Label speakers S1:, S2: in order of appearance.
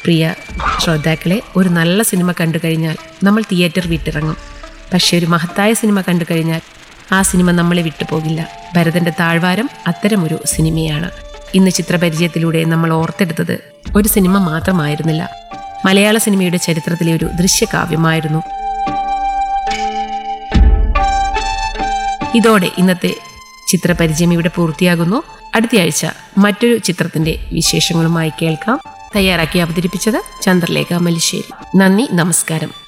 S1: പ്രിയ ശ്രോതാക്കളെ ഒരു നല്ല സിനിമ കണ്ടു കഴിഞ്ഞാൽ നമ്മൾ തിയേറ്റർ വിട്ടിറങ്ങും പക്ഷെ ഒരു മഹത്തായ സിനിമ കണ്ടു കഴിഞ്ഞാൽ ആ സിനിമ നമ്മളെ വിട്ടുപോകില്ല ഭരതന്റെ താഴ്വാരം അത്തരമൊരു സിനിമയാണ് ഇന്ന് ചിത്രപരിചയത്തിലൂടെ നമ്മൾ ഓർത്തെടുത്തത് ഒരു സിനിമ മാത്രമായിരുന്നില്ല മലയാള സിനിമയുടെ ചരിത്രത്തിലെ ഒരു ദൃശ്യകാവ്യമായിരുന്നു ഇതോടെ ഇന്നത്തെ ചിത്രപരിചയം ഇവിടെ പൂർത്തിയാകുന്നു അടുത്തയാഴ്ച മറ്റൊരു ചിത്രത്തിന്റെ വിശേഷങ്ങളുമായി കേൾക്കാം തയ്യാറാക്കി അവതരിപ്പിച്ചത് ചന്ദ്രലേഖ മലിശ്ശേരി നന്ദി നമസ്കാരം